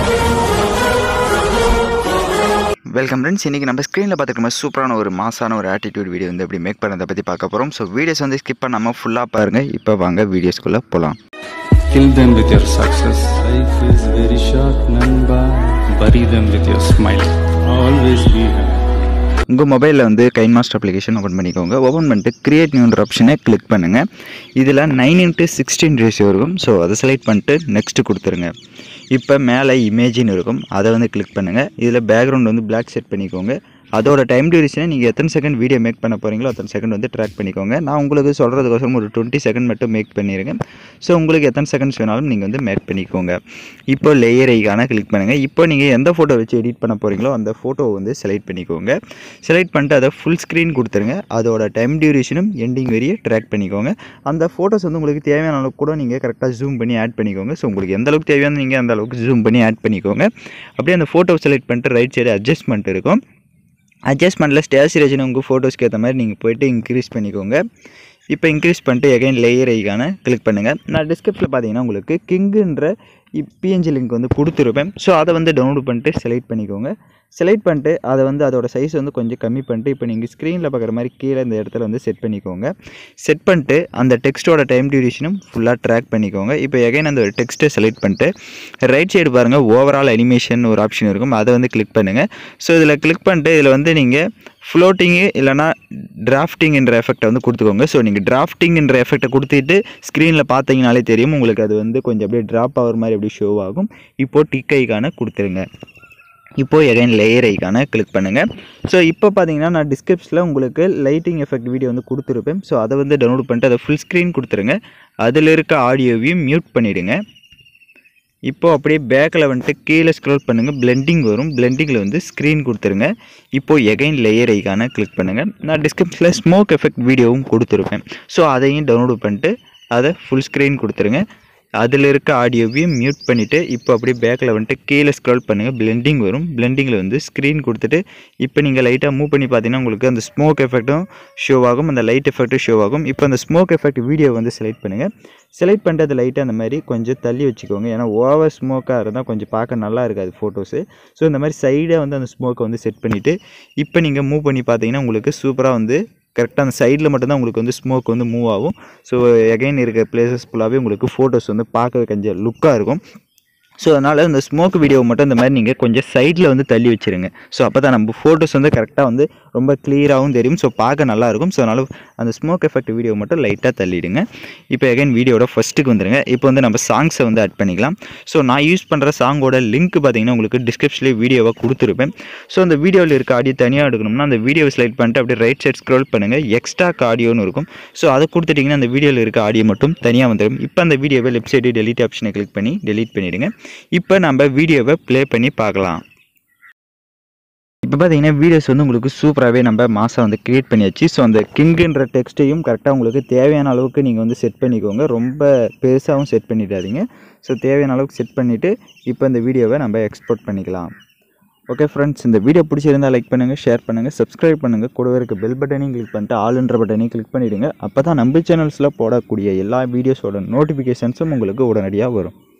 Welcome friends இன்றைக்கி நம்ம ஸ்க்ரீனில் பார்த்துருக்க மாதிரி சூப்பரான ஒரு மாசான ஒரு ஆட்டிடியூட் வீடியோ வந்து எப்படி மேக் பண்ணுறதை பற்றி பார்க்க போகிறோம் ஸோ வீடியோஸ் வந்து ஸ்கிப் பண்ணாமல் ஃபுல்லாக பாருங்கள் இப்போ வாங்க வீடியோஸ்குள்ளே போகலாம் Kill them with your success. Life is very short, Namba. Bury them with your smile. Always be happy. உங்கள் மொபைலில் வந்து கைன் மாஸ்டர் அப்ளிகேஷன் ஓப்பன் பண்ணிக்கோங்க ஓப்பன் பண்ணிட்டு கிரியேட் நியூன்ற ஆப்ஷனை கிளிக் பண்ணுங்கள் இதில் நைன் இன்ட்டு சிக்ஸ்டீன் ரேஷியோ இருக்கும் ஸோ அதை செலக்ட் பண்ணிட்டு நெக்ஸ்ட்டு கொடுத்துருங்க இப்போ மேலே இமேஜின்னு இருக்கும் அதை வந்து கிளிக் பண்ணுங்கள் இதில் பேக்ரவுண்ட் வந்து பிளாக் செட் பண்ணிக்கோங்க அதோட டைம் டியூரேஷனை நீங்கள் எத்தனை செகண்ட் வீடியோ மேக் பண்ண போகிறீங்களோ அத்தனை செகண்ட் வந்து ட்ராக் பண்ணிக்கோங்க நான் உங்களுக்கு சொல்கிறதுக்கோசரம் ஒரு டுவெண்ட்டி செகண்ட் மட்டும் மேக் பண்ணிடுங்க ஸோ உங்களுக்கு எத்தனை செகண்ட்ஸ் வேணாலும் நீங்கள் வந்து மேக் பண்ணிக்கோங்க இப்போ லேயர் ஐக்கான கிளிக் பண்ணுங்கள் இப்போ நீங்கள் எந்த ஃபோட்டோ வச்சு எடிட் பண்ண போகிறீங்களோ அந்த ஃபோட்டோவை வந்து செலக்ட் பண்ணிக்கோங்க செலக்ட் பண்ணிட்டு அதை ஃபுல் ஸ்க்ரீன் கொடுத்துருங்க அதோட டைம் டியூரேஷனும் எண்டிங் வரைய ட்ராக் பண்ணிக்கோங்க அந்த ஃபோட்டோஸ் வந்து உங்களுக்கு தேவையான அளவுக்கு கூட நீங்கள் கரெக்டாக ஜூம் பண்ணி ஆட் பண்ணிக்கோங்க ஸோ உங்களுக்கு எந்த அளவுக்கு தேவையான நீங்கள் அந்த அளவுக்கு ஜூம் பண்ணி ஆட் பண்ணிக்கோங்க அப்படியே அந்த ஃபோட்டோ செலக்ட் பண்ணிட்டு ரைட் சைடு அட்ஜஸ்ட்மெண்ட் இருக்கும் அட்ஜஸ்ட்மெண்ட்டில் ஸ்டேச்சுரேஷன் உங்கள் ஃபோட்டோஸ்க்கு ஏற்ற மாதிரி நீங்கள் போயிட்டு இன்க்ரீஸ் பண்ணிக்கோங்க இப்போ இன்க்ரீஸ் பண்ணிட்டு எகைன் லேயர் ஐக்கான கிளிக் பண்ணுங்கள் நான் டிஸ்கிரிப்ஷனில் பார்த்தீங்கன்னா உங்களுக்கு கிங்குன்ற பிஎன்ஜி லிங்க் வந்து கொடுத்துருப்பேன் ஸோ அதை வந்து டவுன்லோட் பண்ணிட்டு செலக்ட் பண்ணிக்கோங்க செலக்ட் பண்ணிட்டு அதை வந்து அதோட சைஸ் வந்து கொஞ்சம் கம்மி பண்ணிட்டு இப்போ நீங்கள் ஸ்க்ரீனில் பார்க்குற மாதிரி கீழே இந்த இடத்துல வந்து செட் பண்ணிக்கோங்க செட் பண்ணிட்டு அந்த டெக்ஸ்ட்டோட டைம் டியூரேஷனும் ஃபுல்லாக ட்ராக் பண்ணிக்கோங்க இப்போ எகைன் அந்த டெக்ஸ்ட்டை செலக்ட் பண்ணிட்டு ரைட் சைடு பாருங்கள் ஓவரால் அனிமேஷன் ஒரு ஆப்ஷன் இருக்கும் அதை வந்து கிளிக் பண்ணுங்கள் ஸோ இதில் கிளிக் பண்ணிட்டு இதில் வந்து நீங்கள் ஃப்ளோட்டிங்கு இல்லைனா டிராஃப்டிங்ன்ற எஃபெக்ட்டை வந்து கொடுத்துக்கோங்க ஸோ நீங்கள் டிராஃப்டிங்ன்ற எஃபெக்ட்டை கொடுத்துட்டு ஸ்க்ரீனில் பார்த்தீங்கனாலே தெரியும் உங்களுக்கு அது வந்து கொஞ்சம் அப்படியே ட்ராப் ஆகிற மாதிரி அப்படியே ஷோ ஆகும் இப்போது டிக் ஐக்கான கொடுத்துருங்க இப்போது எகைன் லேயர் ஐக்கான கிளிக் பண்ணுங்கள் ஸோ இப்போ பார்த்தீங்கன்னா நான் டிஸ்கிரிப்ஷனில் உங்களுக்கு லைட்டிங் எஃபெக்ட் வீடியோ வந்து கொடுத்துருப்பேன் ஸோ அதை வந்து டவுன்லோட் பண்ணிட்டு அதை ஃபுல் ஸ்க்ரீன் கொடுத்துருங்க அதில் இருக்க ஆடியோவையும் மியூட் பண்ணிவிடுங்க இப்போ அப்படியே பேக்கில் வந்துட்டு கீழே ஸ்க்ரோல் பண்ணுங்கள் பிளெண்டிங் வரும் பிளெண்டிங்கில் வந்து ஸ்க்ரீன் கொடுத்துருங்க இப்போது எகைன் லேயர் ஐக்கான கிளிக் பண்ணுங்கள் நான் டிஸ்கிரிப்ஷனில் ஸ்மோக் எஃபெக்ட் வீடியோவும் கொடுத்துருப்பேன் ஸோ அதையும் டவுன்லோட் பண்ணிட்டு அதை ஃபுல் ஸ்க்ரீன் கொடுத்துருங்க அதில் இருக்க ஆடியோவையும் மியூட் பண்ணிவிட்டு இப்போ அப்படியே பேக்கில் வந்துட்டு கீழே ஸ்க்ரோல் பண்ணுங்கள் பிளெண்டிங் வரும் பிளெண்டிங்கில் வந்து ஸ்க்ரீன் கொடுத்துட்டு இப்போ நீங்கள் லைட்டாக மூவ் பண்ணி பார்த்தீங்கன்னா உங்களுக்கு அந்த ஸ்மோக் எஃபெக்ட்டும் ஷோ ஆகும் அந்த லைட் எஃபெக்ட்டும் ஷோ ஆகும் இப்போ அந்த ஸ்மோக் எஃபெக்ட் வீடியோ வந்து செலக்ட் பண்ணுங்கள் செலக்ட் பண்ணிட்டு அது லைட்டாக அந்த மாதிரி கொஞ்சம் தள்ளி வச்சுக்கோங்க ஏன்னா ஓவர் ஸ்மோக்காக இருந்தால் கொஞ்சம் பார்க்க நல்லா இருக்காது ஃபோட்டோஸு ஸோ இந்த மாதிரி சைடாக வந்து அந்த ஸ்மோக்கை வந்து செட் பண்ணிவிட்டு இப்போ நீங்கள் மூவ் பண்ணி பார்த்தீங்கன்னா உங்களுக்கு சூப்பராக வந்து கரெக்டாக அந்த சைடில் மட்டும்தான் உங்களுக்கு வந்து ஸ்மோக் வந்து மூவ் ஆகும் ஸோ எகைன் இருக்க பிளேசஸ் ஃபுல்லாகவே உங்களுக்கு ஃபோட்டோஸ் வந்து பார்க்க கொஞ்சம் லுக்காக இருக்கும் ஸோ அதனால் இந்த ஸ்மோக் வீடியோ மட்டும் இந்த மாதிரி நீங்கள் கொஞ்சம் சைடில் வந்து தள்ளி வச்சுருங்க ஸோ அப்போ தான் நம்ம ஃபோட்டோஸ் வந்து கரெக்டாக வந்து ரொம்ப கிளியராகவும் தெரியும் ஸோ பார்க்க நல்லாயிருக்கும் ஸோ அதனால் அந்த ஸ்மோக் எஃபெக்ட் வீடியோ மட்டும் லைட்டாக தள்ளிடுங்க இப்போ எகைன் வீடியோட ஃபஸ்ட்டுக்கு வந்துடுங்க இப்போ வந்து நம்ம சாங்ஸை வந்து ஆட் பண்ணிக்கலாம் ஸோ நான் யூஸ் பண்ணுற சாங்கோட லிங்க் பார்த்தீங்கன்னா உங்களுக்கு டிஸ்கிரிப்ஷன்லேயே வீடியோவாக கொடுத்துருப்பேன் ஸோ அந்த வீடியோவில் இருக்க ஆடியோ தனியாக எடுக்கணும்னா அந்த வீடியோவை செலக்ட் பண்ணிட்டு அப்படியே ரைட் சைட் ஸ்க்ரோல் பண்ணுங்கள் எக்ஸ்ட்ரா ஆடியோன்னு இருக்கும் ஸோ அதை கொடுத்துட்டிங்கன்னா அந்த வீடியோவில் இருக்க ஆடியோ மட்டும் தனியாக வந்துடும் இப்போ அந்த வீடியோவை லெஃப்ட் சைடு டெலிட் ஆப்ஷனை கிளிக் பண்ணி டெலீட் பண்ணிவிடுங்க இப்போ நம்ம வீடியோவை ப்ளே பண்ணி பார்க்கலாம் இப்போ பார்த்தீங்கன்னா வீடியோஸ் வந்து உங்களுக்கு சூப்பராகவே நம்ம மாதம் வந்து க்ரியேட் பண்ணியாச்சு ஸோ அந்த கிங்குன்ற டெக்ஸ்ட்டையும் கரெக்டாக உங்களுக்கு தேவையான அளவுக்கு நீங்கள் வந்து செட் பண்ணிக்கோங்க ரொம்ப பெருசாகவும் செட் பண்ணிடாதீங்க ஸோ தேவையான அளவுக்கு செட் பண்ணிவிட்டு இப்போ இந்த வீடியோவை நம்ம எக்ஸ்போர்ட் பண்ணிக்கலாம் ஓகே ஃப்ரெண்ட்ஸ் இந்த வீடியோ பிடிச்சிருந்தால் லைக் பண்ணுங்கள் ஷேர் பண்ணுங்கள் சப்ஸ்கிரைப் பண்ணுங்கள் கூடவே இருக்க பெல் பட்டனையும் கிளிக் பண்ணிட்டு ஆளுன்ற பட்டனையும் கிளிக் பண்ணிவிடுங்க அப்போ தான் நம்ம சேனல்ஸில் போடக்கூடிய எல்லா வீடியோஸோட நோட்டிஃபிகேஷன்ஸும் உங்களுக்கு உடனடியாக வரும்